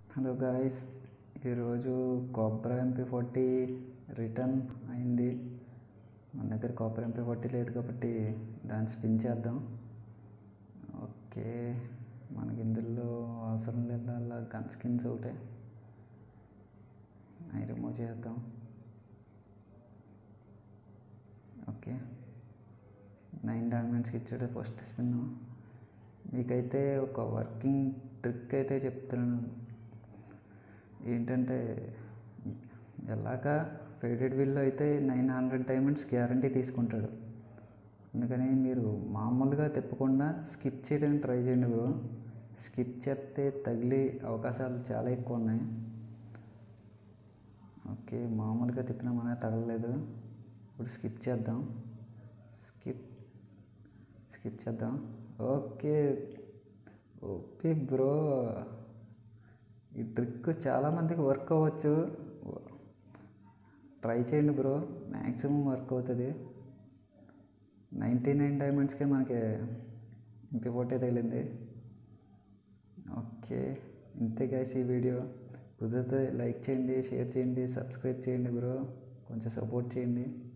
hello guys ఈరోజు Cobra MP forty return అయింది మన దగ్గర కోబ్రా ఎంపీ ఫార్టీ లేదు కాబట్టి దాన్ని స్పిన్ చేద్దాం ఓకే మనకి ఇందులో అవసరం లేదల్లా గన్ స్కిన్స్ ఒకటే అవి రిమూవ్ చేద్దాం ఓకే నైన్ డైమండ్స్కి ఇచ్చాడు ఫస్ట్ స్పిన్ మీకైతే ఒక వర్కింగ్ ట్రిక్ అయితే చెప్తున్నాను ఏంటంటే ఎలాగా ఫేడెడ్ విల్లో అయితే నైన్ హండ్రెడ్ డైమండ్స్ గ్యారంటీ తీసుకుంటాడు అందుకని మీరు మామూలుగా తిప్పకుండా స్కిప్ చేయడానికి ట్రై చేయండి బ్రో స్కిప్ చేస్తే తగిలే అవకాశాలు చాలా ఎక్కువ ఉన్నాయి ఓకే మామూలుగా తిప్పినా మన తగలలేదు ఇప్పుడు స్కిప్ చేద్దాం స్కిప్ స్కిప్ చేద్దాం ఓకే ఓకే బ్రో ఈ ట్రిక్ చాలామందికి వర్క్ అవ్వచ్చు ట్రై చేయండి బ్రో మ్యాక్సిమం వర్క్ అవుతుంది నైంటీ నైన్ డైమండ్స్కే మనకి ఎంపీ ఫోర్టీ తగిలింది ఓకే ఇంతే గైస్ ఈ వీడియో కుదిరితే లైక్ చేయండి షేర్ చేయండి సబ్స్క్రైబ్ చేయండి బ్రో కొంచెం సపోర్ట్ చేయండి